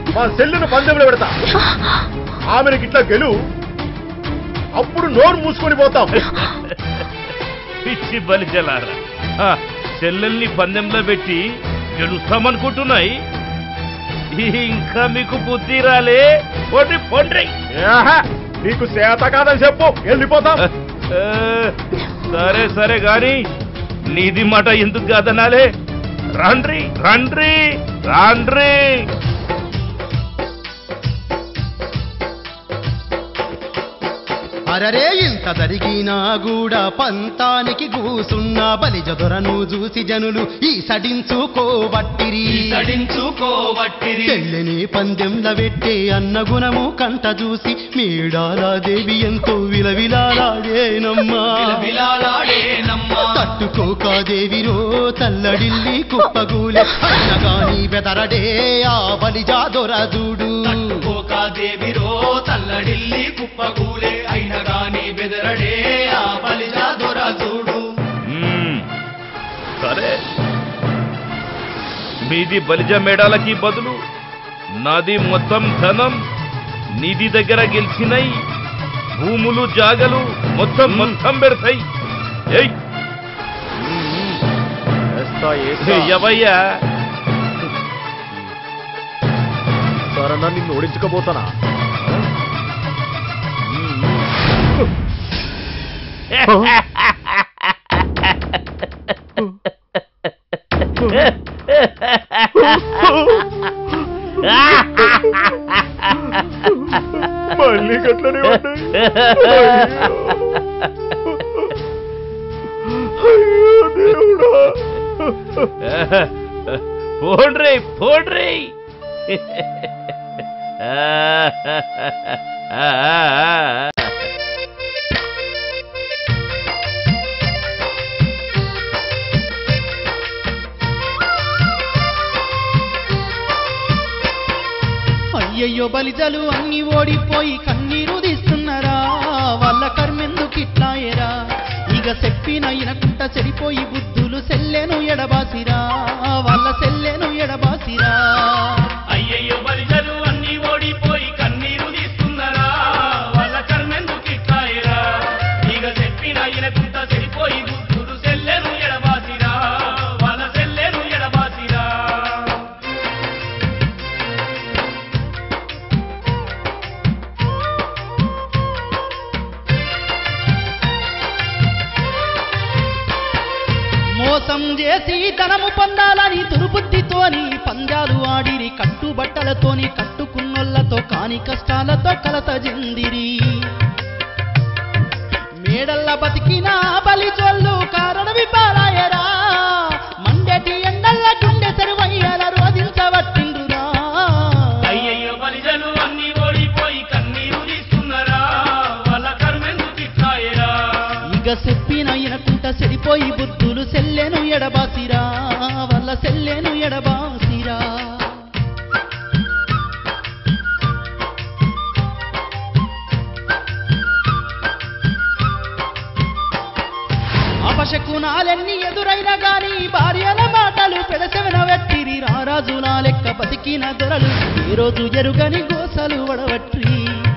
మా సెల్లును పందెంలో పెడతా ఆమెను ఇట్లా గెలు అప్పుడు నోరు మూసుకొని పోతాం పిచ్చి బలిజలారా ఆ, చెల్లెల్ని పందెంలో పెట్టి గెలుస్తామనుకుంటున్నాయి ఇంకా మీకు బుద్ధి రాలే పోటీ పొండ్రి ఏహే, నీకు చేత కాదని చెప్పు వెళ్ళిపోతాం ఆ, సరే సరే గాని నీది మాట ఎందుకు కాదనాలే రండ్రి రండ్రి రండ్రి అరరే ఇంత జరిగినా కూడా పంతానికి కూసున్న బలిజ దొరను చూసి జనులు ఈ సడించుకోబట్టిరి సడించుకోవట్టిరి చెల్లెని పందెంల పెట్టే అన్న గుణము కంట చూసి మీడాల దేవి ఎంతో విలవిలాడేనమ్మా విలాలాడేనమ్మా తట్టుకోక దేవిరో తల్లడిల్లి కుప్పగూలె అన్నగాని బెదరడే ఆ బలిజా దొరజూడు తట్టుకోక దేవిరో తల్లడిల్లి కుప్పగూలే అయిన గాని బెదరడే ఆ బలిజా దొర చూడు మ్మ్. సరే మీది బలిజ మేడాలకి బదులు నాది మొత్తం ధనం నిధి దగ్గర గెలిచినై భూములు జాగలు మొత్తం మొత్తం పెడతాయి ఏయ్ వేస్తా, వేస్తా. ఎవయ్యా సరన్నా నిన్ను ఓడించకపోతానా మళ్ళీ గట్లనే ఉన్నాయి అయ్యో దేవుడా పోండ్రి పోండ్రి అయ్యయ్యో బలిజలు అన్ని ఓడిపోయి కన్నీరు తీస్తున్నారా వాళ్ళ కర్మెందుకిట్లాయరా ఇక చెప్పిన ఇనకుంట చెడిపోయి బుద్ధులు సెల్లెను ఎడబాసిరా వాళ్ళ సెల్లెను ఎడబాసిరా అయ్యయ్యో బలిజలు అన్ని ఓడిపోయి కన్నీరు తీస్తున్నారా వాళ్ళ కర్మెందుకు ఇట్లాయరా ఇక చెప్పిన ఇనకుంట చెడిపోయి బుద్ధుడు సెల్లెను ఎడబాసిరా వాళ్ళ సెల్లెను ఎడబాసిరా మోసం చేసి ధనము పొందాలని దుర్బుద్ధితోని పందాలు ఆడిరి కట్టుబట్టలతోని కట్టుకున్నోళ్లతో కాని కష్టాలతో కలత చెందిరి మేడల్ల బతికిన బలిజోళ్ళు కారణ విపారాయరా మండటి ఎండల్ల గుండె సెరువయ్యల రోధించబట్టిండురా అయ్యయ్యో బలిజలు అన్ని ఓడిపోయి కన్నీరు తీస్తున్నారా వాళ్ళ కర్మెందుకు ఇట్లాయరా ఇక చెప్పిన ఇనకుంట చెడిపోయి బుద్ధులు సెల్లెను ఎడబాసిరా వాళ్ళ సెల్లెను ఎడబాసిరా అపశకునాలెన్ని ఎదురైనా గాని భార్యల మాటలు పెదసెవన వెట్టిరి రారాజుల లెక్క బతికిన దొరలు ఏ రోజు ఎరుగని గోసలు వడవట్రి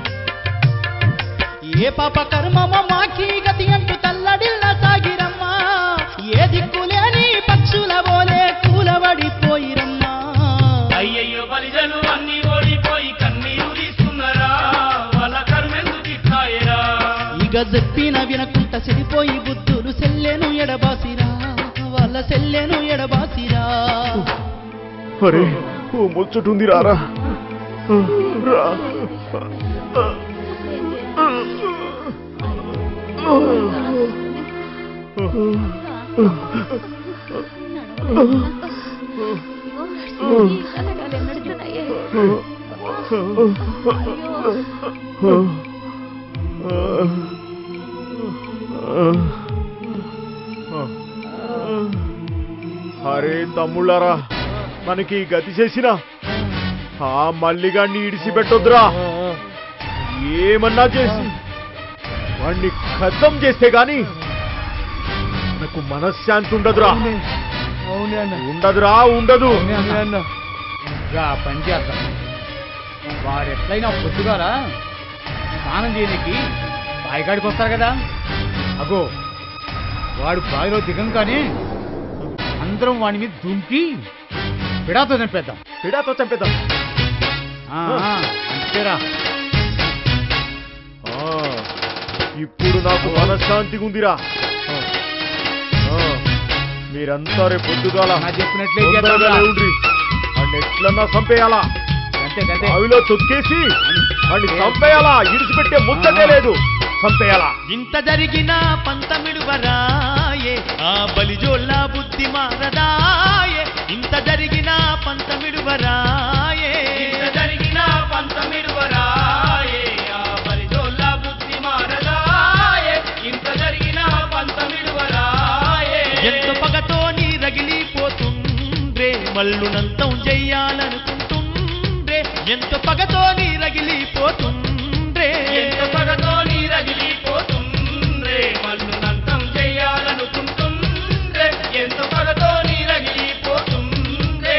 ఏ పాప కర్మమ మాకి గతి అంటూ తల్లడిల్ల సాగిరమ్మా ఏ దిక్కులేని పక్షుల పోలే కూలబడిపోయిరమ్మా అయ్యయ్యో బలిజలు అన్ని ఓడిపోయి కన్నీరు తీస్తున్నారా వాళ్ళ కర్మెందుకు ఇట్లాయరా ఇక చెప్పిన వినకుంట చెడిపోయి బుద్ధులు సెల్లెను ఎడబాసిరా వాళ్ళ సెల్లెను ఎడబాసిరా అరే ఓ ముచ్చటుంది రారా రా అరే తమ్ముళ్ళారా మనకి ఈ గతి చేసిన ఆ మల్లిగాన్ని ఇడిసిపెట్టొద్దురా ఏమన్నా చేసి వాణ్ణి ఖతం చేస్తే గాని నాకు మనశ్శాంతి ఉండదురా ఉండదురా ఉండదు పని చేద్దాం వారు ఎట్లయినా పొద్దుగాల స్నానం చేయడానికి బాయికాడికి వస్తారు కదా అగో వాడు బావిలో దిగంగానే అందరం వాడి మీద దుంకి పిడాతో చంపేద్దాం పిడాతో చంపేద్దాం ఆ, ఆ, అంతేరా ఆ, ఇప్పుడు నాకు మనశ్శాంతిగా ఉందిరా ఆ, ఆ, మీరంతా రేపు పొద్దుగాల నా చెప్పినట్లే తొందరగా చేద్దాంరా. లేవుండ్రి వాడిని ఎట్లన్నా చంపేయాలా అంతే అంతే బావిలో తొక్కేసి వాడిని చంపేయాలా ఇడిచిపెట్టే ముచ్చటే లేదు చంపేయాలా ఇంత జరిగిన పంతమిడువరాయే ఆ బలిజోళ్ళ బుద్ధి మారదాయే ఇంత జరిగిన పంతమిడువరాయే ఇంత జరిగిన పంతమిడువరాయే ఆ బలిజోళ్ళ బుద్ధి మారదాయే ఇంత జరిగిన పంతమిడువరాయే ఎంత పగతో నీ రగిలిపోతుండ్రే మల్లునంతం చెయ్యాలనుకుంటుండ్రే ఎంత పగతో నీ రగిలిపోతుండ్రే ఎంత పగతో నీ రగిలిపోతుండ్రే మల్లునంతం చెయ్యాలనుకుంటుండ్రే ఎంత పగతో నీ రగిలిపోతుండ్రే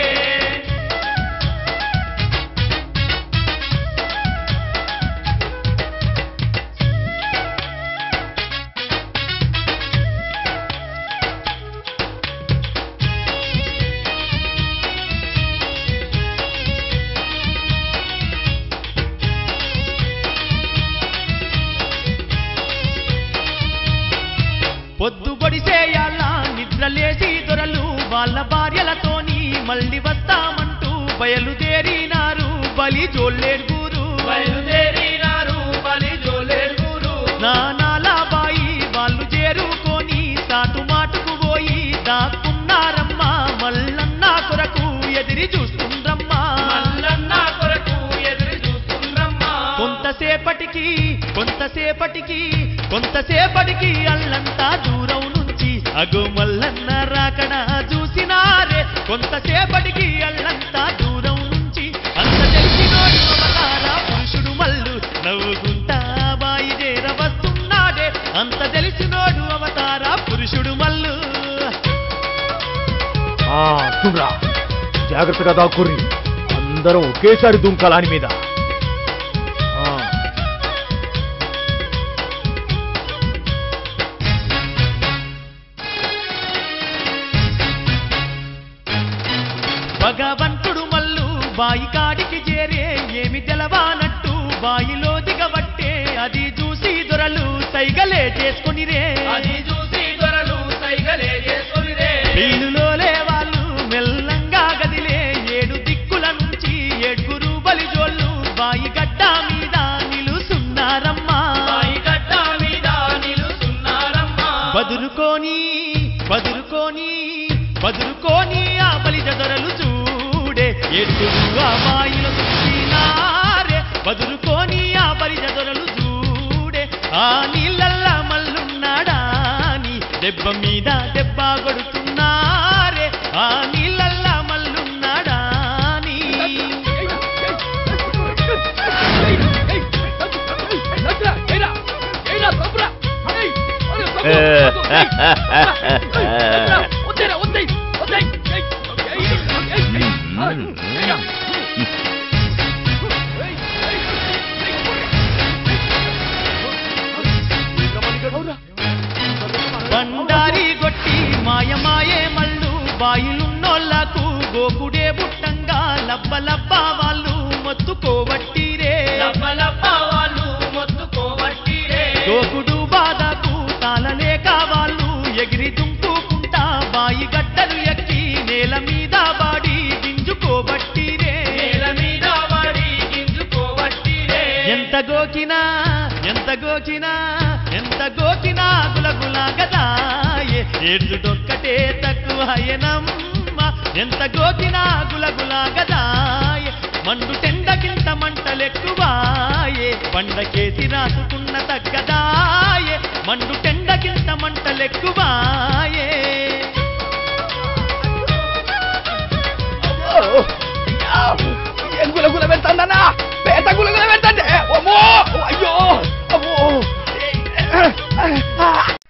పొద్దు పొడిసేయాల నిద్రలేసి దొరలు వాళ్ళ భార్యలతోని మళ్ళీ వస్తామంటూ బయలుదేరినారు బలి జోళ్ళేడుగురు బయలుదేరినారు బలిజోలేరుగురు నానాల బాయి వాళ్ళు చేరుకొని సాటు మాటుకు పోయి దాక్కున్నారమ్మా మల్లన్న కొరకు ఎదిరి చూస్తుండ్రమ్మా మల్లన్న కొరకు ఎదురు చూస్తుండ్రమ్మా కొంతసేపటికి కొంతసేపటికి కొంతసేపటికి అల్లంతా దూరం నుంచి అగు మల్లన్న రాకడ చూసినారే కొంతసేపటికి అల్లంతా దూరం నుంచి అంత తెలిసినోడు అవతార పురుషుడు మల్లు నవ్వుకుంటా బాయి చేర వస్తున్నాడే అంత తెలిసినోడు అవతార పురుషుడు మల్లు ఆ తుమ్రా జాగ్రత్తగా దాక్కుర్రి అందరం ఒకేసారి దుంకాలాని మీద ఆ, భగవంతుడు మల్లు బాయి కాడికి చేరే ఏమి తెలవానట్టు బాయిలో దిగబట్టే అది చూసి దొరలు సైగలే చేసుకొనిరే అది చూసి దొరలు సైగలే చేసుకునిరే ఇల్లులోలే వాళ్ళు మెల్లంగా గదిలే ఏడు దిక్కుల నుంచి ఏడుగురు బలిజోళ్ళు బాయి గడ్డ మీద నిలుసున్నారమ్మా బాయి గడ్డ మీద నిలుసున్నారమ్మా బదురుకోని బదురుకోని బదురుకోని ఆ బలిజ దొరలు చూడే ఏడుగురు ఆ బాయిలో చూసినారే బదురుకోని ఆ బలిజ దొరలు చూడే ఆ నీళ్ళల్ల మల్లున్నాడా అని దెబ్బ మీద దెబ్బ కొడుతున్నారే ఆ నీళ్ళల్ల మల్లున్నాడా అని బండారి గొట్టి మాయమాయే మల్లు బాయిలున్నోళ్లకు గోకుడే బుట్టంగా లబ్బ లబ్బ వాళ్ళు మొత్తుకోవట్టిరే లబ్బ లబ్బ వాళ్ళు మొత్తుకోవట్టిరే గోకుడు బాధకు తాళలేక వాళ్ళు ఎగిరి దుంకుకుంటా బాయి గడ్డలు ఎక్కి నేల మీద బాడి గింజుకోబట్టిరే నేల మీద వాడి గింజుకోవట్టిరే ఎంత గోకినా ఎంత గోకినా ఎంత గోకినా గులగుల గదాయే ఏడ్చుడొక్కటే తక్కువయనమ్మ ఎంత గోకినా గులగుల గదాయే మండు టెండకింత మంటలెక్కువాయే పండకేసి రాసుకున్న తగ్గదాయే మండు టెండకింత మంటలెక్కువాయే ఏం గులగుల పెడతాందన్నా పేట గులగుల పెడతాంటే అమ్మో అయ్యో అమ్మో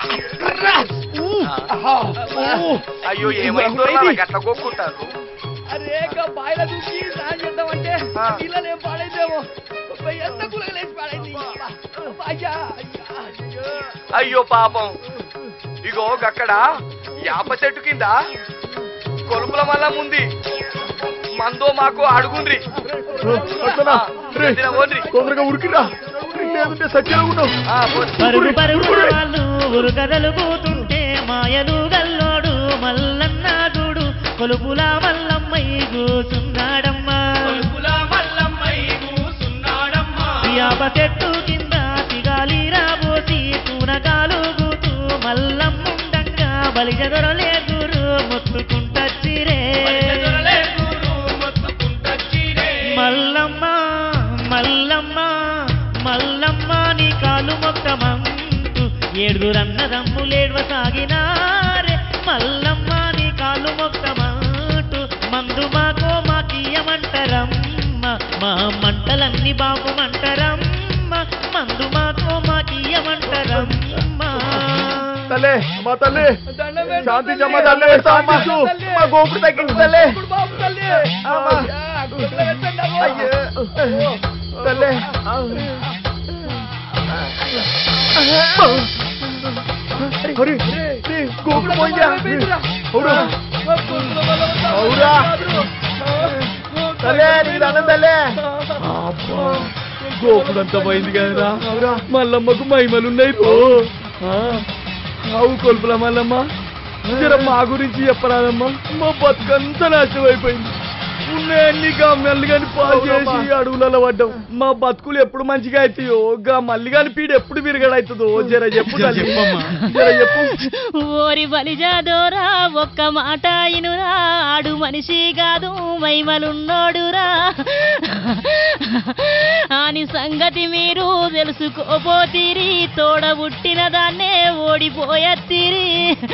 అయ్యో ఏమైందో నాకు అట్లా కొక్కుంటారు అరే గా బాయిల దూకి స్నానం చేద్దామంటే ఆ. పిల్లలు ఏం పాడైతేమో అబ్బా, ఎంత గులగలేసి పాడైంది అబ్బా, అబ్బా, అయ్యా అయ్యా అయ్యో. అయ్యో పాపం ఇగో గక్కడ యాప చెట్టు కింద కొలుపుల మల్ల ఉంది మందో మాకు అడుగుండ్రి అట్లనా రే, గట్టిగా పోండ్రి. తొందరగా ఉరికిరా లేదంటే సత్యలో ఉన్నావు ఆ, పోండి. పరుగు పరుగున వాళ్ళు ఉరుకదలు కూతుంటే మాయలు గల్లోడు మల్లన్న చూడు కొలుపుల మల్లమ్మై కూసున్నాడమ్మా కొలుపుల మల్లమ్మై కూసున్నాడమ్మా యాప చెట్టు కింద తిగాలి రాబోసి పూనకాలు కూతూ మల్లమ్ముండంగా బలిజ దొరలే గురు మొత్తుకుంటచ్చిరే దొరలే గురు మొత్తుకుంటచ్చిరే. మల్లమ్మ మల్లమ్మ మల్లమ్మ నీ కాలు మొక్కమంటూ ఏడుగురన్నదమ్ములేడ్వ సాగినారే మల్లమ్మ నీ కాలు మొక్కమంటూ మందు మాకో మాకియమంటరమ్మ మా మంటలన్నీ బాబు మంటరమ్మ మందు మాకో మాకియమంటరమ్మ తల్లే మా తల్లి దండం పెట్టు శాంతి తల్లి. జమ్మ తల్లి శాంతించు తల్లి. మా గోపుడు తగ్గించు తల్లి ఇప్పుడు బాబు తల్లి అమ్మా. అయ్యా, గుడ్లు పెట్టండి అమ్మా. అయ్యో తల్లి హరి నీ గోపుడు పోయిందా అవురా అవురా తల్లే నీకు దండం తల్లే గోపుడంతా పోయింది కదరా అవురా మల్లమ్మకు మహిమలున్నాయి రో అవు కొలుపుల మల్లమ్మ జర మా గురించి చెప్పరాదమ్మా మా బతుకంతా నాశనం అయిపోయింది ఉన్నాయన్ని గా మల్లిగాని పాలు చేసి అడవులలో పడ్డాం మా బతుకులు ఎప్పుడు మంచిగా అవుతాయో గా మల్లిగాని పీడ ఎప్పుడు విరగడవుతుందో జర చెప్పు తల్లి. జర చెప్పు ఓరి బలిజాదోరా ఒక్క మాట ఇనురా ఆడు మనిషి కాదు మైమలున్నోడురా అని సంగతి మీరు తెలుసుకోపోతీరి తోడ పుట్టిన దాన్నే ఓడిపోయత్తిరి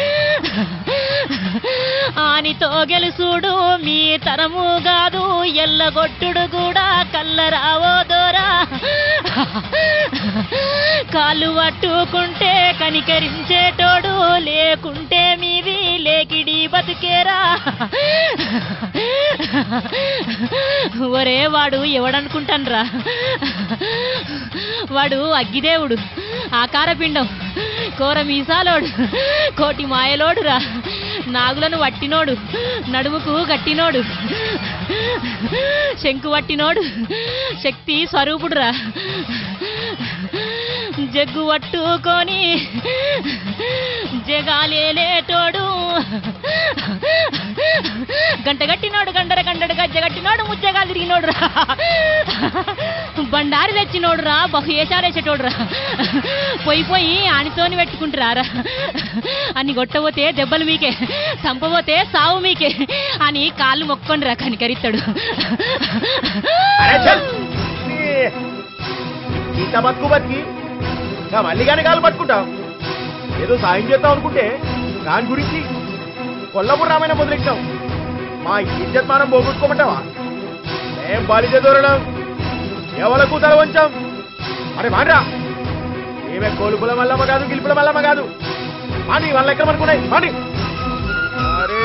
ఆనితో గెలుసుడు మీ తరము కాదు ఎల్లగొట్టుడు కూడా కల్లరావో దోరా కాళ్ళు పట్టుకుంటే కనికరించేటోడు లేకుంటే మీది లేకిడి బతికేరా ఒరే వాడు ఎవడనుకుంటాన్రా వాడు అగ్గిదేవుడు ఆకారపిండం కోర మీసాలోడు కోటి మాయలోడురా నాగులను వట్టినోడు నడుముకు గట్టినోడు శంకు వట్టినోడు శక్తి స్వరూపుడురా జగ్గు పట్టుకొని జగాలేలేటోడు గంట గట్టినోడు గంటర గంటడు గజ్జ గట్టినోడు ముజ్జగాలు తిరిగినోడు రా బండారి తెచ్చినోడు రా బహు ఏషాలేసేటోడు రా పోయి పోయి ఆనితోని పెట్టుకుంటురారా అని కొట్టబోతే దెబ్బలు మీకే చంపబోతే సావు మీకే అని కాళ్ళు మొక్కొని రా కనికరిస్తాడు అరే చల్ నీ ఇంత బతుకు బతికి నా మళ్ళీ కానీ కాలు పట్టుకుంటాం ఏదో సాయం చేద్దాం అనుకుంటే దాని గురించి కొల్లపూర్ రామాయణం మొదలెట్టాం మా ఇజ్జత్ మనం పోగొట్టుకోమంటావా ఏం బాలిజ దూరడం ఎవలకు తల వంచాం మరి మానరా ఏమే కోలుపుల మల్లమ్మ కాదు గిలుపుల మల్లమ్మ కాదు మాని వాళ్ళ ఎక్కడ అనుకున్నాయి మాని అరే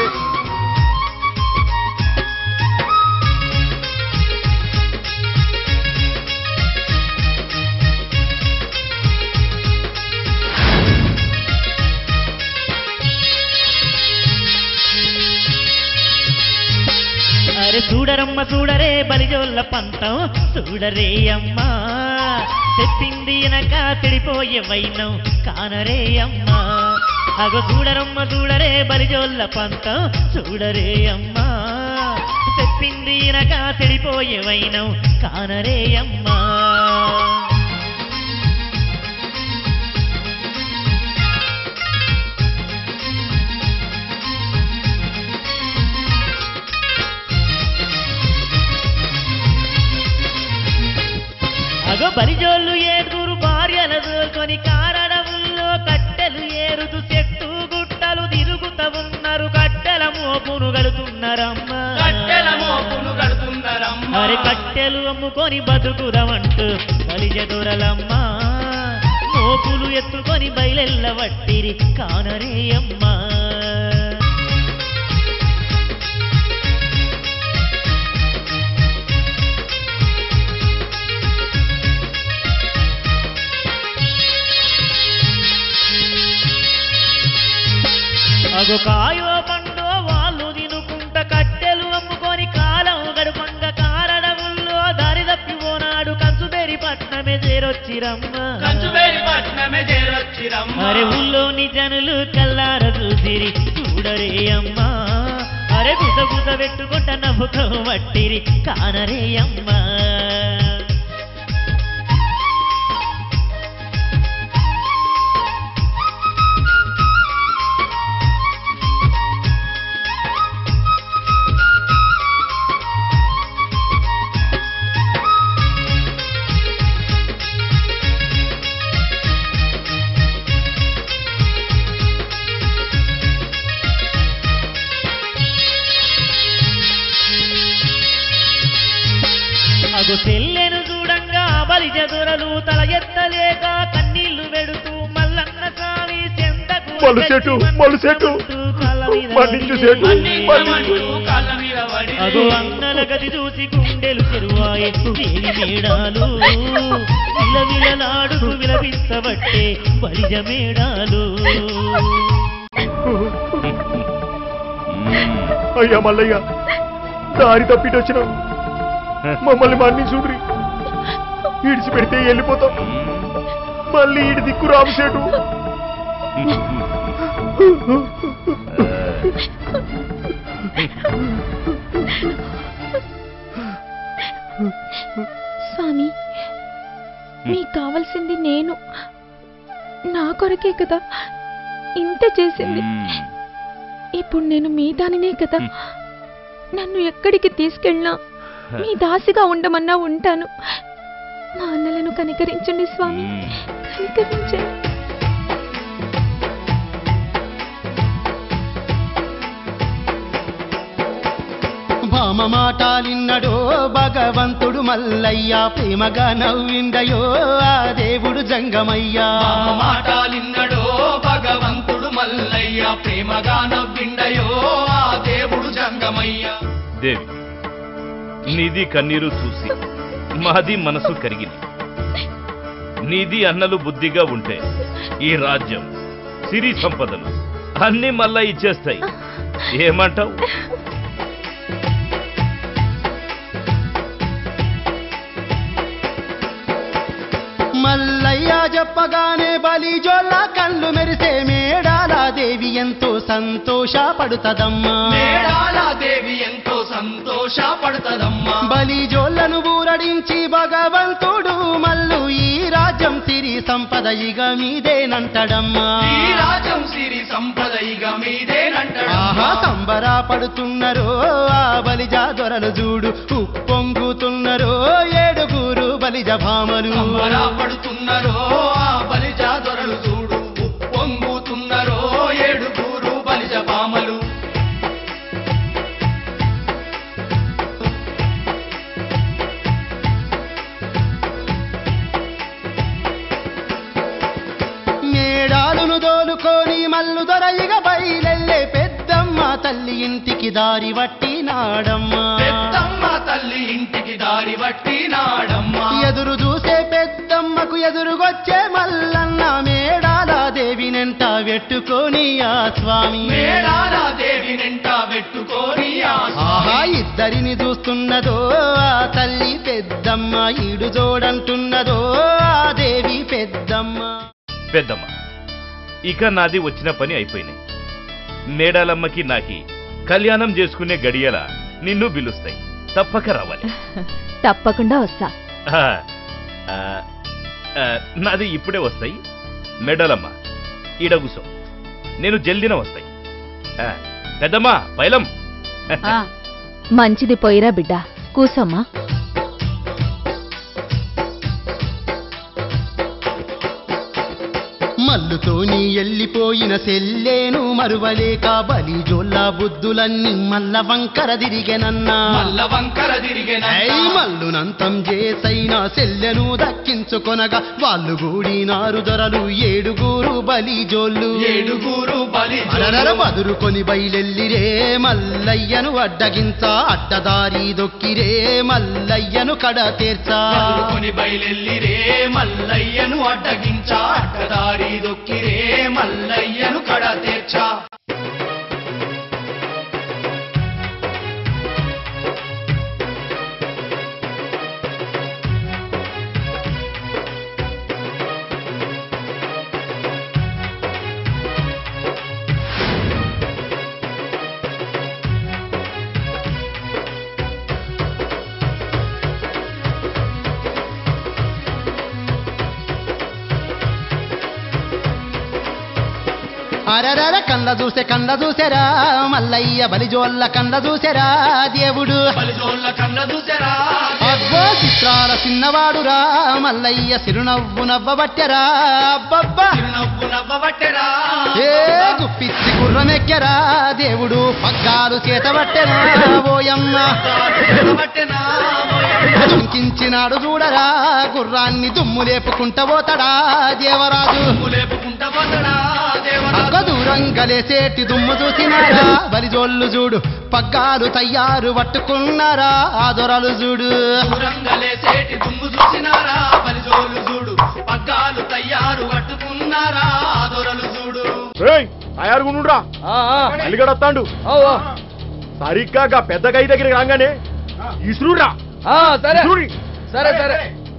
అరే చూడరమ్మ చూడరే బలిజోళ్ళ పంతం చూడరే అమ్మా చెప్పింది అనక చెడిపోయే వైనం కానరే అమ్మా అగో చూడరమ్మ చూడరే బలిజోళ్ళ పంతం చూడరే అమ్మా చెప్పింది అనక చెడిపోయే వైనం కానరే అమ్మా అగో బలిజోళ్ళు ఏడుగురు భార్యల దోకొని కారడవుల్లో కట్టెలు ఏరుతూ చెట్టు గుట్టలు తిరుగుతా ఉన్నారు కట్టెల మోపును గడుతున్నారమ్మా కట్టెల మోపును కడుతున్నారమ్మా అరే కట్టెలు అమ్ముకొని బతుకుదమంటూ బలిజ దొరలమ్మా మోపులు ఎత్తుకొని బయలెల్ల వట్టిరి కానరే అమ్మా అగో కాయో పండో వాళ్ళు తినుకుంట కట్టెలు అమ్ముకొని కాలం గడుపంగ కారడవుల్లో దారి తప్పిపోనాడు కంచుబేరి పట్నమే చేరొచ్చిరమ్మ కంచువేరి పట్నమే చేరొచ్చిరమ్మ అరే ఊళ్ళోని జనులు కల్లార చూసిరి చూడరే అమ్మా అరే గుస గుస పెట్టుకుంట నవ్వుకో మట్టిరి కానరే అమ్మా అగు చెల్లెను చూడంగా బలి జదురలు తల ఎత్తలేక కన్నీళ్లు వెడుతూ మల్లన్న సామి చెంతకు మల్లు చెట్టు, మల్లు చెట్టు. మన్నించు చెట్టు, మన్నించమంటూ కాళ్ళ మీద పడి అగో అన్నల గది చూసి గుండెలు చెరువాయే దేవి మేడాలు విలవిలలాడుతూ విలపిస్తబట్టే బలిజ మేడాలు అయ్యా మల్లయ్య దారి తప్పిటి వచ్చినాం మమ్మల్ని మన్నించుండ్రి ఈడిచి పెడితే వెళ్ళిపోతాం మళ్ళీ ఈడి దిక్కు రామసేటు స్వామి మీకు కావలసింది నేను నా కొరకే కదా ఇంత చేసింది ఇప్పుడు నేను మీ దానినే కదా నన్ను ఎక్కడికి తీసుకెళ్ళినా మీ దాసిగా ఉండమన్నా ఉంటాను మా అన్నలను కనికరించండి స్వామి కనికరించండి భామ మాటాలిన్నడో భగవంతుడు మల్లయ్య ప్రేమగా నవ్విండయో ఆ దేవుడు జంగమయ్యా మామ మాటాలిన్నడో భగవంతుడు మల్లయ్య ప్రేమగా నవ్విండయో ఆ దేవుడు జంగమయ్య దేవి నీది కన్నీరు చూసి మాది మనసు కరిగింది నీది అన్నలు బుద్ధిగా ఉంటే ఈ రాజ్యం సిరి సంపదలు అన్ని మళ్ళా ఇచ్చేస్తాయి ఏమంటావు మల్లయ్య చెప్పగానే బలి జోళ్ళ కళ్ళు మెరిసే మేడాల దేవి ఎంతో సంతోషపడుతదమ్మా మేడాల దేవి ఎంతో సంతోషపడుతదమ్మా బలి జోళ్ళను ఊరడించి భగవంతుడు మల్లు ఈ రాజ్యం సిరి సంపద ఇక మీదేనంటడమ్మా ఈ రాజ్యం సిరి సంపద ఇక మీదేనంటాడు ఆహా సంబరపడుతున్నరో ఆ బలిజ దొరలు చూడు ఉప్పొంగుతున్నరో ఏడుగురు బలిజ భామలు పడుతున్నారో ఆ బలిజ దొరలు చూడు పొంగుతున్నారో ఏడుగురు బలిజ పామలు మేడాలును దోలుకొని మల్లు దొరయిగ బయలెల్లే పెద్దమ్మ తల్లి ఇంటికి దారి వట్టి నాడమ్మా పెద్దమ్మ తల్లి ఇంటికి దారి బట్టి నాడమ్మ ఎదురు చూసే పెద్దమ్మకు ఎదురుగొచ్చే మల్లన్న మేడాల దేవినెంట పెట్టుకొని ఆ స్వామి మేడాల దేవి నింట పెట్టుకొని ఆ ఆహా ఇద్దరిని చూస్తున్నదో ఆ తల్లి పెద్దమ్మ ఈడు జోడంటున్నదో ఆ దేవి పెద్దమ్మ పెద్దమ్మ ఇక నాది వచ్చిన పని అయిపోయినాయి మేడాలమ్మకి నాకి కళ్యాణం చేసుకునే గడియల నిన్ను పిలుస్తాయి తప్పక రావాలి తప్పకుండా వస్తా ఆ, ఆ, ఆ, నాది ఇప్పుడే వస్తాయి మెడలమ్మ ఈడ కూసో నేను జల్దిన వస్తాయి ఆ, పెద్దమ్మా పైలం మంచిది పోయిరా బిడ్డ కూసమ్మా మల్లుతోని ఎల్లిపోయిన సెల్లేను మరువలేక బలి జోళ్ళ బుద్ధులన్నీ మల్ల వంకర తిరిగెనన్నా మల్ల వంకర తిరిగిన ఏయ్ మల్లునంతం చేసైనా సెల్లెను దక్కించుకొనగా వాళ్ళు గూడినారు దొరలు ఏడుగురు బలి జోళ్ళు ఏడుగురు బలి అరరర బదురుకొని బయలెల్లిరే మల్లయ్యను అడ్డగించ అడ్డదారి దొక్కిరే మల్లయ్యను కడ తీర్చా కొని బయలెల్లిరే మల్లయ్యను అడ్డగించా అడ్డదారి దొక్కిరే మల్లయ్యను కడ తీర్చా అరరర కంద చూసే కంద చూసేరా మల్లయ్య బలిజోళ్ళ కంద చూసేరా దేవుడు బలిజోళ్ళ కళ్ళ చూసరా అబ్బో చిత్రాల చిన్నవాడురా మల్లయ్య సిరునవ్వు నవ్వబట్టెరా అబ్బబ్బా నవ్వు నవ్వబట్టెరా ఏ గుప్పిచ్చి గుర్రమెక్కెరా దేవుడు పగ్గాలు చేతబట్టెరా ఓయమ్మ బట్టెనా చుంకించినాడు చూడరా గుర్రాన్ని దుమ్ము లేపుకుంట పోతాడా దేవరాజు లేపుకుంటా పోతడా దేవరాజు అగ్గ దూరంగా లేసేటి దుమ్ము చూసినారా బలిజోళ్ళు చూడు పగ్గాలు తయ్యారు పట్టుకున్నారా ఆ దొరలు చూడు రంగలేసేటి దుమ్ము చూసినారా బలిజోలు చూడు పగ్గాలు తయ్యారు కట్టుకున్నారా ఆ దొరలు చూడు ఏయ్ తయారుగుండురా అల్లిగడ వస్తాడు సరిగ్గా గా పెద్ద గై దగ్గరికి రాగానే ఇసురురా సరే ఇసురురి. సరే సరే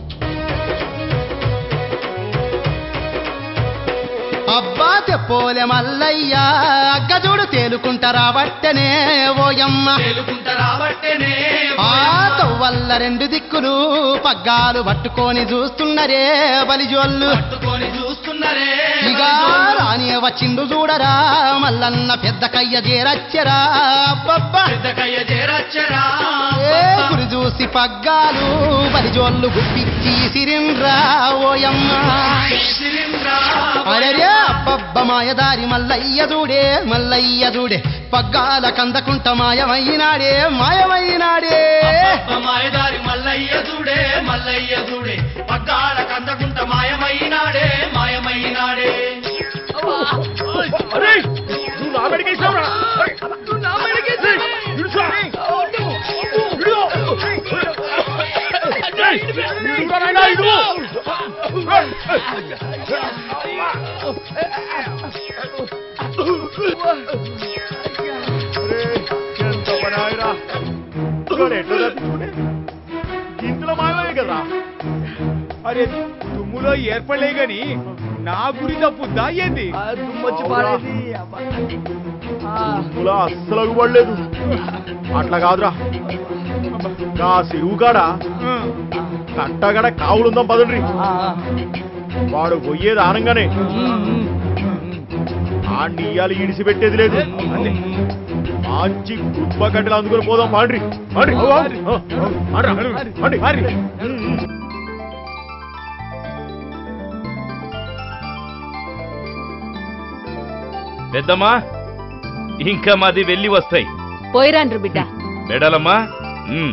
అబ్బా తెప్పోలే మల్లయ్య అగ్గ చూడు తేలుకుంటారా బట్టనే ఓయమ్మ తేలుకుంటా రాబట్టేనే ఆ తవ్వల్ల రెండు దిక్కులు పగ్గాలు పట్టుకొని చూస్తున్నరే బలిజోళ్ళు పట్టుకొని చూస్తున్నారే ఇక రాని వచ్చిండు చూడరా మల్లన్న పెద్ద కయ్య చేరచ్చరా అబ్బబ్బా పెద్దకయ్య చేరచ్చరా ఏ గురి చూసి పగ్గాలు బలిజోళ్ళు గుప్పిచ్చి సిరిండ్రా ఓయమ్మ సిరింద్రా అరే అబ్బబ్బ మాయదారి మల్లయ్య చూడే మల్లయ్య చూడే పగ్గాల కందకుంట మాయమైనాడే మాయమైనాడే మాయదారి మల్లయ్య చూడే మల్లయ్య చూడే పగ్గాల కందకుంట మాయమైనాడే మాయమైనాడే అరే నువ్వు నా మెడకి వేసావురా. అరే, నువ్వు నా మెడకి వేసావు. ఇడుసా. ఇడు. ఏయ్, ఇడురా నాయనా, ఇడు. అరే, ఎంత పని ఆయరా. వాడు ఎట్లా తప్పించుకునే? ఇంట్లో మాయమే కదరా అరే దుమ్ములో ఏర్పడలే గాని నా గురి తప్పుద్దా ఏంది దుమ్మొచ్చి పాడేది. దుమ్ములా అస్సలు పడలేదు అట్లా కాదురా నా చెరువు కాడ కట్టగడ కావులుందాం పదండ్రి వాడు పోయేది ఆనంగానే ఆ నీయాలు ఇడిసి పెట్టేది లేదు మంచి కుప్ప కట్టెలు అందుకొని పోదాం పాండ్రి పాండ్రి. ఆ, ఆ, పాండ్రా, పాండి. ఉమ్, ఉమ్. పెద్దమ్మా ఇంకా మాది వెళ్ళి వస్తాయి పోయిరాండ్రు బిడ్డ మెడలమ్మా ఉమ్.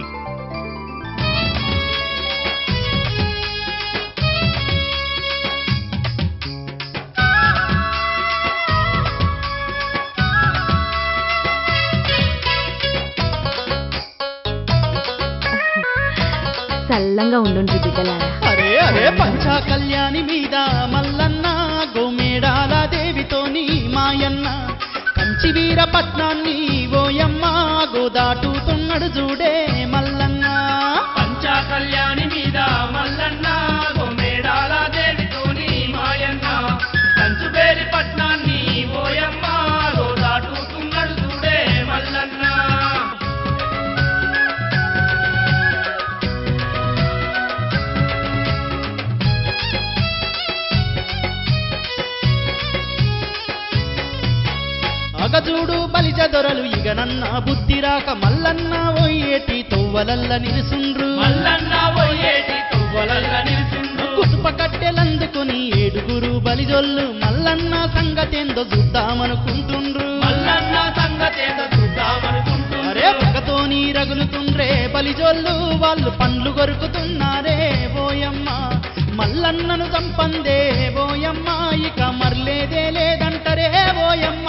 చల్లంగా ఉండుండ్రు బిడ్డలారా అరే అరే పంచా కళ్యాణి మీద మల్లన్న గోమేడాల దేవితోని మాయన్న కంచి వీరపట్నాన్ని ఓయమ్మ గోదాటుతున్నాడు చూడే మల్లన్న పంచా కళ్యాణి మీద మల్లన్న గోమేడాల దేవితోని మాయన్న కంచుబేరి పట్నాన్ని ఓయమ్మ దాటుతున్నాడు చూడే మల్లన్న అగజూడు బలిజ దొరలు ఇగనన్న బుద్ధి రాక మల్లన్న ఓయేటి తొవ్వలల్ల నిలుసుండ్రు మల్లన్న పోయేటి తువ్వలల్ల నిలిచిండు కుసుప కట్టెలందుకొని ఏడుగురు బలిజొల్లు మల్లన్న సంగతేందో చూద్దామనుకుంటుండ్రు మల్లన్న సంగతేదో చూద్దామనుకుంటున్నారు అరే పగతోని రగులుతుండ్రే బలిజోళ్ళు వాళ్ళు పండ్లు కొరుకుతున్నారే బోయమ్మ మల్లన్నను చంపందే బోయమ్మ ఇక మర్లేదే లేదంటరే బోయమ్మ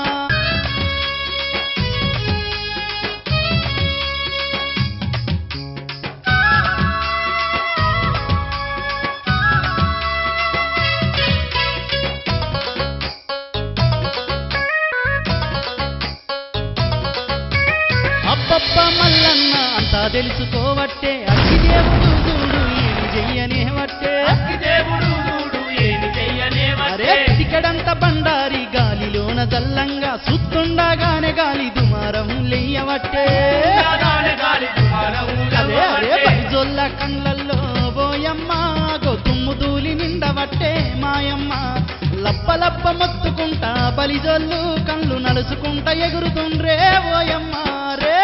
అబ్బబ్బ మల్లన్న అంతా తెలుసుకోవట్టే అగ్గి దేవుడు చూడు ఏమి చెయ్యనే వట్టే దేవుడు చూడు ఏమి చెయ్యనే అరే టికెడంత బండారి గాలిలోన జల్లంగా సుత్తుండగానే గాలి దుమారం లేయవట్టే గాలి దుమారం అదే అదే పరిజొల్ల కండ్లల్లో బోయమ్మ గొతుమ్ము దూలి నిండవట్టే మాయమ్మ లప్ప లప్ప మొత్తుకుంటా బలిజొల్లు కళ్ళు నలుసుకుంట ఎగురుతుండ్రే ఓయమ్మ రే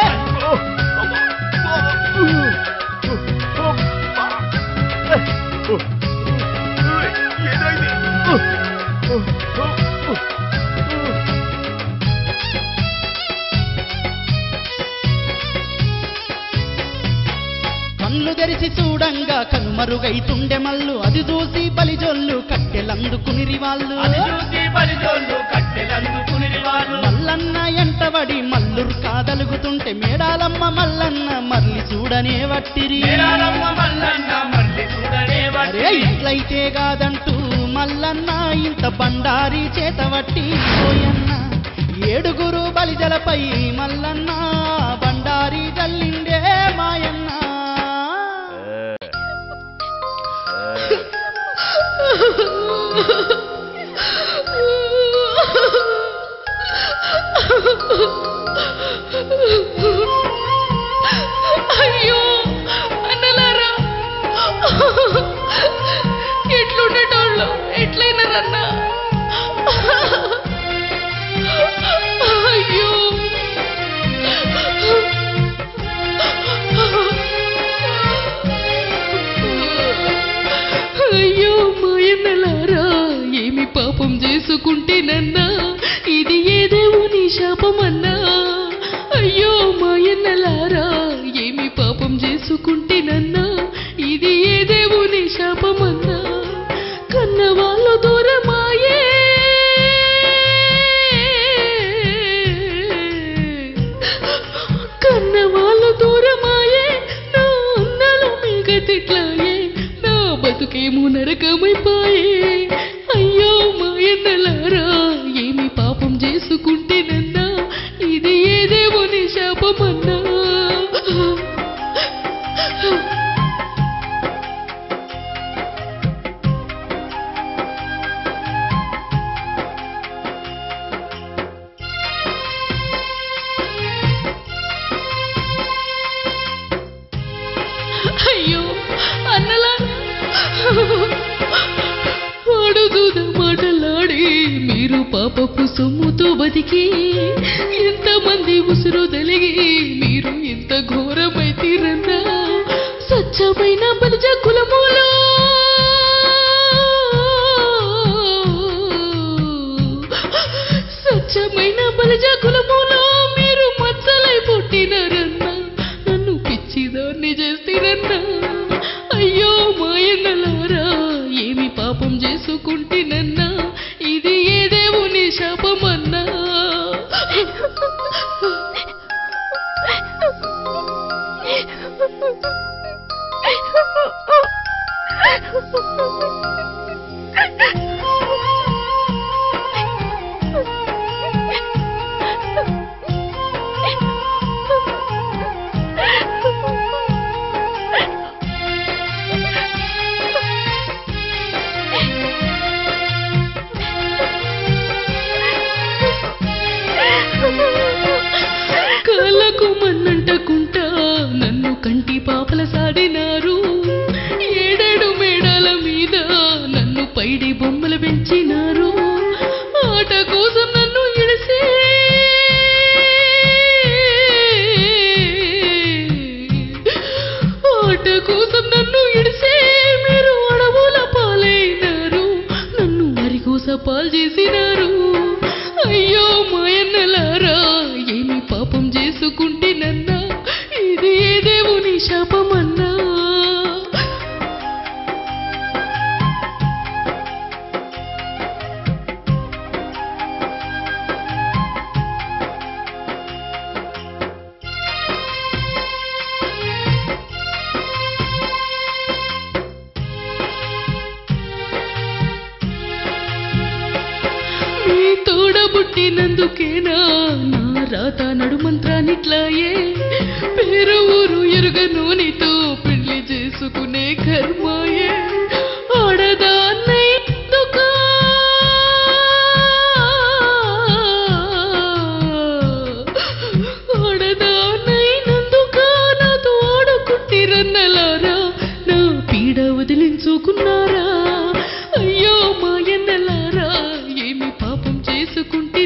కళ్ళు తెరిచి చూడంగా కనుమరుగైతుండె మల్లు అది చూసి బలిజొల్లు కట్టెలందుకునిరి వాళ్ళు అది చూసి బలిజోళ్ళు కట్టెలందుకుని వాళ్ళు మల్లన్న ఎంటబడి మల్లురు కాదలుగుతుంటే మేడాలమ్మ మల్లన్న మర్లి చూడనే వట్టిరి మేడారమ్మ మల్లన్న మళ్ళీ చూడనే అరే ఇట్లయితే కాదంటూ మల్లన్న ఇంత బండారి చేత వట్టి పోయన్న ఏడుగురు బలిజలపై మల్లన్న బండారి జల్లిండే మాయన్న అయ్యో అన్నలారా ఎట్లుండేటోళ్ళు ఎట్లయినారన్నా అయ్యో అయ్యో మాయన్నలారా ఏమి పాపం చేసుకుంటేనన్నా ఇది ఏ దేవుని శాపమన్నా అయ్యో మాయన్నలారా ఏమి పాపం చేసుకుంటేనన్నా ఇది ఏ దేవుని శాపమన్నా కన్న వాళ్ళు దూరమాయే కన్న వాళ్ళు దూరమాయే నా అన్నలు మిగతిట్లాయే నా బతుకేమో నరకమైపోయే అయ్యో మాయన్నలారా ఏమి పాపం చేసుకుంటేనన్నా ఇది ఏ దేవుని శాపమన్నా అయ్యో అన్నలా వాడు దూద మాటలాడి మీరు పాపపు సొమ్ముతో బతికి ఎంతమంది ఉసురు తలిగి మీరు ఎంత ఘోరమైతీరన్నా స్వచ్ఛమైన బలిజ కులములో స్వచ్ఛమైన బలిజ కులములో మీరు మచ్చలై పుట్టినారన్నా నన్ను పిచ్చిదాన్ని చేస్తారన్నా అయ్యో మాయన్నలారా ఏమి పాపం చేసుకుంటేనన్నా ఇది ఏ దేవుని శాపమన్నా కాళ్ళకు మన్నంటకుంటా నన్ను కంటి పాపల సాడినారు ఏడేడు మేడాల మీద నన్ను పైడి బొమ్మలు పెంచినారు ఆట కోసం నన్ను ఇడిసి ఆట కోసం నన్ను ఇడిసి మీరు అడవుల పాలైనారు నన్ను అరికోస పాలు చేసినారు అయ్యో మాయన్నలారా ఏమి పాపం చేసుకుంటే నన్నా ఇది ఏ దేవుని శాపమన్నా మీ తోడబుట్టినందుకేనా నా రాత నడుమంత్రానిట్లాయే పేరు ఊరు ఎరుగను నీతో పెళ్లి చేసుకునే కర్మాయే ఆడదాన్నైందుకా ఆడదాన్నైనందుకా నాతో ఆడుకుంటిరన్నలారా నా పీడ వదిలించుకున్నారా అయ్యో మాయన్నలారా ఏమి పాపం చేసుకుంటే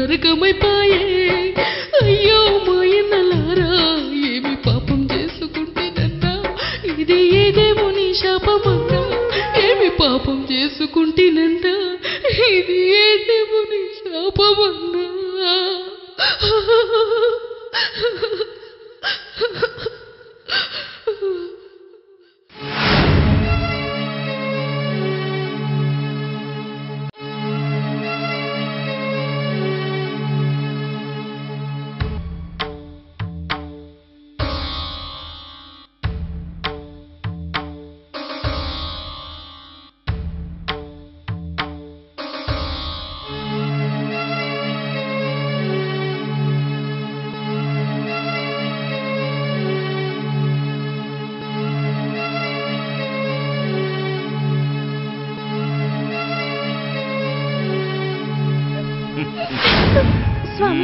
నరకమైపాయే అయ్యో మాయన్నలారా ఏమి పాపం చేసుకుంటేనన్నా ఇది ఏదేమో నీ శాపమన్నా ఏమి పాపం చేసుకుంటేనన్నా ఇది ఏదేమో నీ శాపమన్నా స్వామి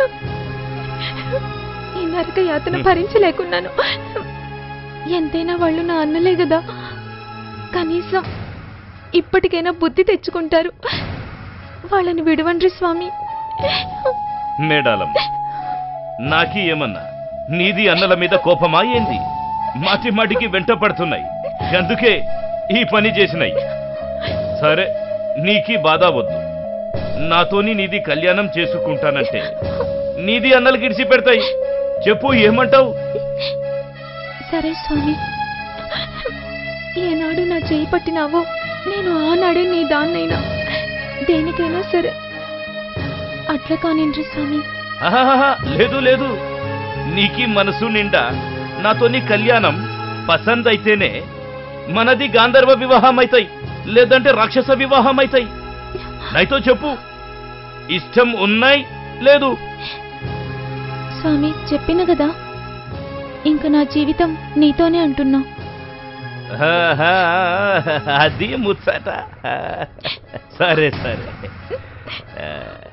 ఈ నరక యాతన భరించలేకున్నాను ఎంతైనా వాళ్ళు నా అన్నలే కదా కనీసం ఇప్పటికైనా బుద్ధి తెచ్చుకుంటారు వాళ్ళని విడవండ్రి స్వామి మేడాలం నాకి ఏమన్నా నీది అన్నల మీద కోపమా ఏంది మాటి మాటికి వెంట పడుతున్నాయి అందుకే ఈ పని చేసినాయి సరే నీకి బాధ వద్దు నాతోని నీది కళ్యాణం చేసుకుంటానంటే నీది అన్నలు గిడిచి పెడతాయి చెప్పు ఏమంటావు సరే స్వామి ఏనాడు నా చేయి పట్టినావో నేను ఆనాడే నీ దాన్నైనా దేనికైనా సరే అట్లా కానిండ్రి స్వామి ఆహాహా, లేదు లేదు నీకి మనసు నిండా నాతోని కళ్యాణం పసంద్ అయితేనే మనది గాంధర్వ వివాహం అవుతాయి లేదంటే రాక్షస వివాహం అవుతాయి నైతో చెప్పు ఇష్టం ఉన్నాయి లేదు స్వామి చెప్పిన కదా ఇంక నా జీవితం నీతోనే అంటున్నా ఆహా, అది ముచ్చట సరే సరే ఆ.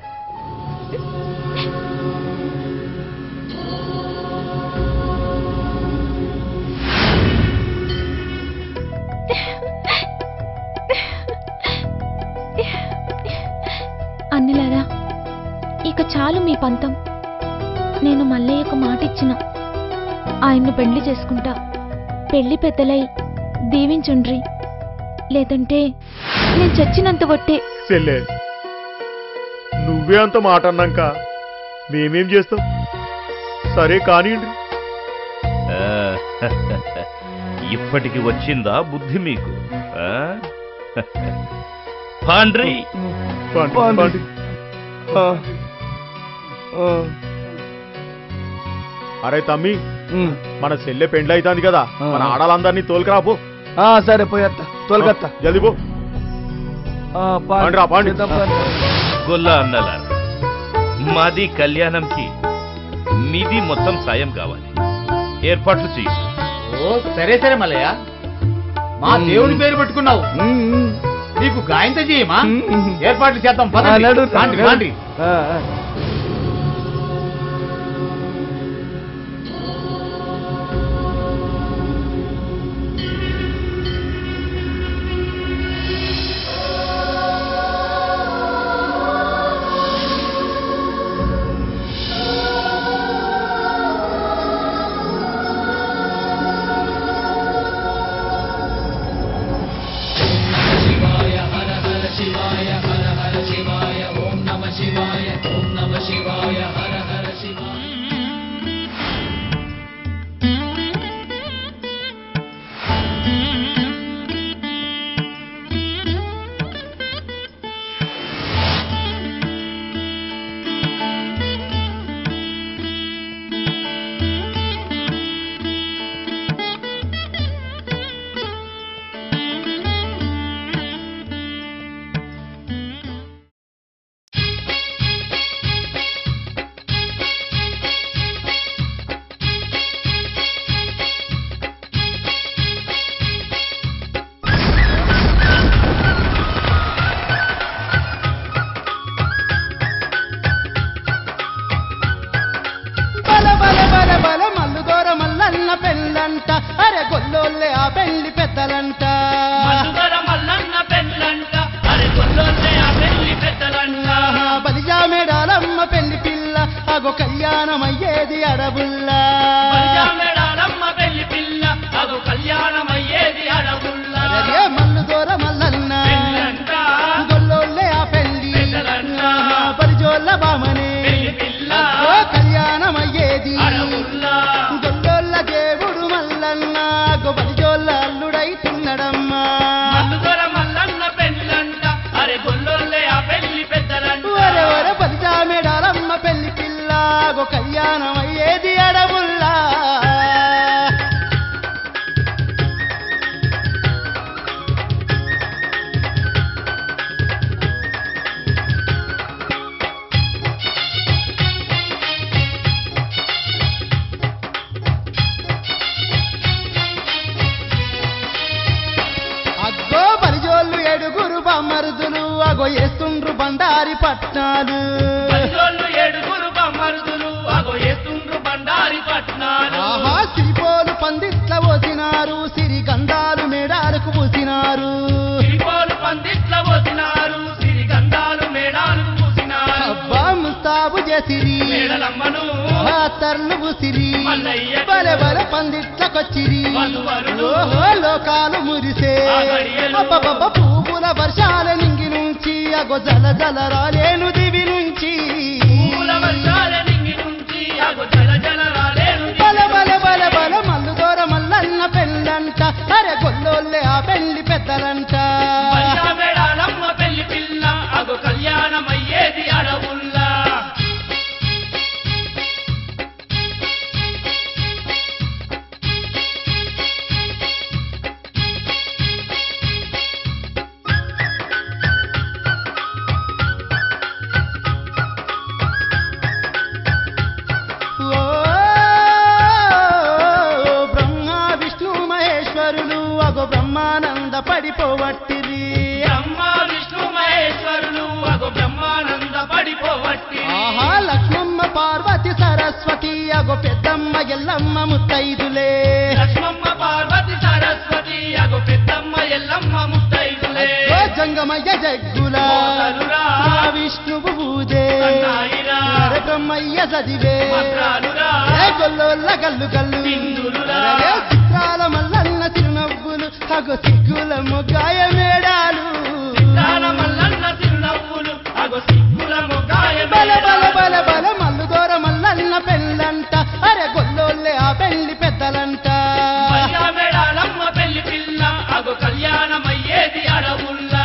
అన్నలారా ఇక చాలు మీ పంతం నేను మల్లయ్యకు మాట ఇచ్చిన ఆయన్ను పెళ్లి చేసుకుంటా పెళ్లి పెద్దలై దీవించుండ్రి లేదంటే నేను చచ్చినంత ఒట్టే చెల్లె నువ్వే అంత మాట అన్నాక మేమేం చేస్తాం సరే కానివ్వండి ఆ, ఇప్పటికి వచ్చిందా బుద్ధి మీకు ఆ? పాండ్రి పండి, పండి. పండి. ఆ, ఆ, అరే తమ్మి ఉమ్. మన చెల్లె పెండ్లి అవుతుంది కదా ఆ. మన ఆడాలందరినీ తోలుకురాపో ఆ, సరే పోయేత్తా తొలగత్తా జల్దీ పో ఆ, పాండి. పాండి రా, పాండి. చేద్దాం, పాండి. గొల్ల అన్నలారా మాది కళ్యాణంకి మీది మొత్తం సాయం కావాలి ఏర్పాట్లు చెయ్యి ఓ సరే సరే మల్లయ్య మా దేవుని పేరు పెట్టుకున్నావు ఉమ్, ఉమ్. నీకు గాయంత చేయమా ఉమ్, ఉమ్. ఏర్పాట్లు చేద్దాం ఆ, పదండి నడు, రాండి, నడు. రాండి. ఆ, ఆ. శివాయ హర హర శివాయ హర హర శివాయ ఓం నమ శివాయ ఓం నమ బండారి పట్నాలు పచ్చోళ్ళు ఏడుగురు బమ్మరుదులు అగో ఎత్తుండ్రు బండారి పట్నాలు ఆహా సిరిపోలు పందిట్ల పోసినారు సిరి గంధాలు మేడాలకు పూసినారు సిరిపోలు పందిట్ల పోసినారు సిరిగంధాలు మేడాలు పూసినారు అబ్బా ముస్తాబు చేసిరి మేడలమ్మను ఆ తర్లు పూసిరి మల్లయ్య బలె బలె పందిట్లకొచ్చిరి మధువరులు ఓహో లోకాలు మురిసే ఆ గడియలు అబ్బబ్బబ్బ పువ్వుల వర్షాల నింగి నుంచి అగో జల జల రాలేను దివి నుంచి పూల వర్షాల నింగి నుంచి అగో జల జల రాలేను బల బల బల బల మల్లు దూర మల్లన్న పెళ్ళంట అరే గొల్లోళ్ళే ఆ పెళ్లి పెద్దలంట మల్లా మేడాలమ్మ పెళ్లి పిల్ల అగో కళ్యాణమయ్యేది అడవుల్లా ఓ బ్రహ్మ విష్ణు మహేశ్వరులు అగో బ్రహ్మానంద పడిపోవట్టిరి బ్రహ్మ విష్ణు మహేశ్వరులు అగో బ్రహ్మానంద పడిపోవట్టి ఆహా లక్ష్మమ్మ పార్వతి సరస్వతి అగో పెద్దమ్మ ఎల్లమ్మ ముత్తైదులే లక్ష్మమ్మ పార్వతి సరస్వతి అగో పెద్దమ్మ ఎల్లమ్మ ముత్తైదులే ఓ జంగమయ్య జగ్గుల మోతలురా. ఆ విష్ణువు పూజే కన్నాయిరా. అరే బ్రహ్మయ్య చదివే మంత్రాలురా. ఏ గొల్లోళ్ళ గల్లు గల్లు సింధులురా. అరే చిత్రాల మల్లన్న చిరునవ్వులు అగో సిగ్గుల మొగ్గాయ మేడాలు తాన మల్లన్న తిరునవ్వులు అగో సిగ్గుల మొగాయ బల బల బల బల మల్లు దూర మల్లన్న పెళ్ళంట అరే గొల్లోళ్ళే ఆ పెళ్లి పెద్దలంట మల్లా మేడాలమ్మ పెళ్లి పిల్ల అగో కళ్యాణమయ్యేది అడవుల్లా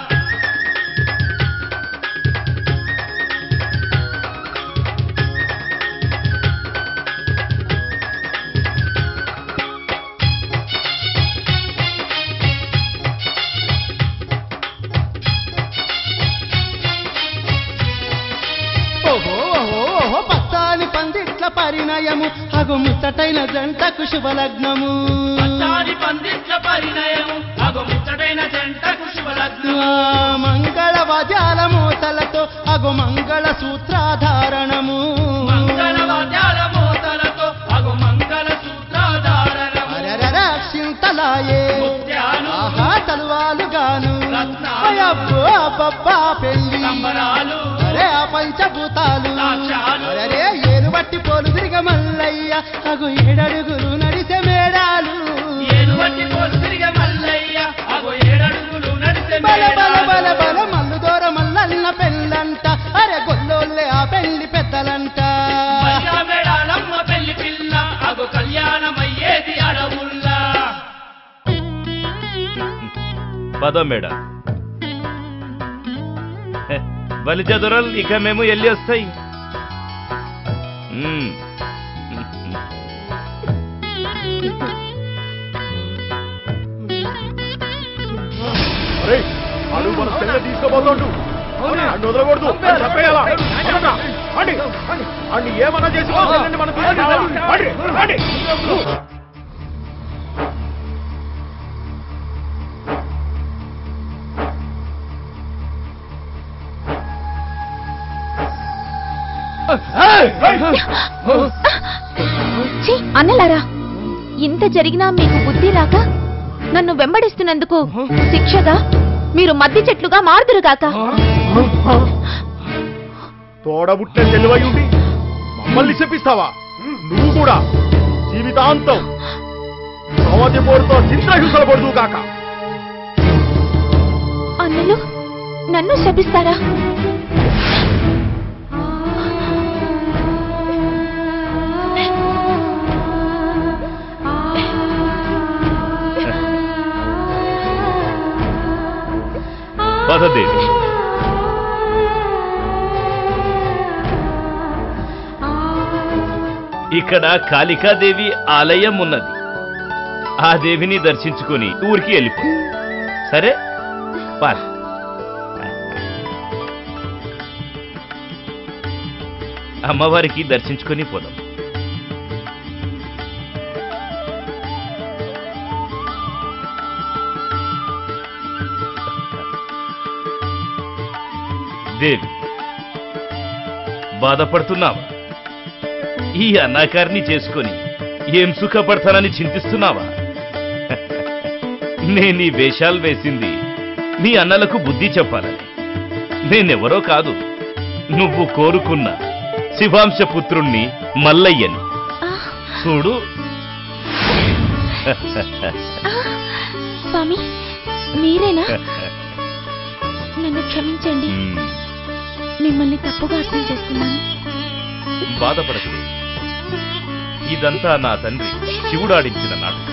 ఓహో ఓహో ఓహో పత్తాని పందిట్ల పరిణయము అగు ముచ్చటైన జంటకు శుభలగ్నము పచ్చాని పందిట్ల పరిణయము అగో ముచ్చటైన జంటకు శుభలగ్నం ఆ, మంగళ వాద్యాల మోతలతో అగు మంగళ సూత్రాధారణము మంగళ వాద్యాల మోతలతో అగో మంగళ సూత్రాధారణము అరరర క్షింతలాయే ముత్యాలు ఆహా తలువాలు గాను రత్నాలు. అయ్యబ్బో అబ్బబ్బా పెళ్ళి సంబరాలు అరే ఆ పంచభూతాలు సాక్ష్యాలు. అరే ఏలు బట్టి పోలు తిరిగ మల్లయ్య అగు ఏడడుగులు నడిసే మేడాలు ఏలువట్టి పోలు తిరిగే మల్లయ్య అగో ఏడడుగులు నడిసే బల బల బల మేడాలు. బల మల్లు దూర మల్లన్న పెళ్ళంట అరే గొల్లోళ్ళే ఆ పెళ్లి పెద్దలంట మల్లా మేడాలమ్మ పెళ్లి పిల్ల అగో కళ్యాణమయ్యేది అడవుల్లా పద మేడ బలిజ దొరలు ఇక మేము వెళ్ళి వస్తాయి మ్మ్. అరే వాడు మన చెల్లె తీసుకోబోతుండు అన్ని వదలకూడదు అని చెప్పేయాలా అన్నట, అండి, అండి, అండి ఏమన్నా చేసి మన చెల్లెల్ని మనం తీసుకురావాలా? అండి, అండి. ఛీ, అన్నలారా ఇంత జరిగినా మీకు బుద్ధి రాక నన్ను వెంబడిస్తున్నందుకు శిక్షగా మీరు మద్ది చెట్లుగా మారుదురుగాక తోడబుట్టిన తెలివై ఉండి మమ్మల్ని చెప్పిస్తావా నువ్వు కూడా జీవితాంతం సమాజ పోరుతో చిత్రహింసలు పడుతూ కాక అన్నలు నన్ను శపిస్తారా పదదేవి ఇక్కడ కాళికాదేవి ఆలయం ఉన్నది ఆ దేవిని దర్శించుకుని ఊరికి వెళ్ళిపో సరే పాల్ అమ్మవారికి దర్శించుకొని పోదాం దేవి బాధపడుతున్నావా ఈ అన్నాకారిని చేసుకొని ఏం సుఖపడతానని చింతిస్తున్నావా నేను ఈ వేషాలు వేసింది నీ అన్నలకు బుద్ధి చెప్పాలని నేనెవరో కాదు నువ్వు కోరుకున్న శివాంశ పుత్రుణ్ణి మల్లయ్యని చూడు స్వామి మీరేనా నన్ను క్షమించండి మిమ్మల్ని తప్పుగా అర్థం చేసుకున్నాను బాధపడకు ఇదంతా నా తండ్రి శివుడాడించిన నాటకం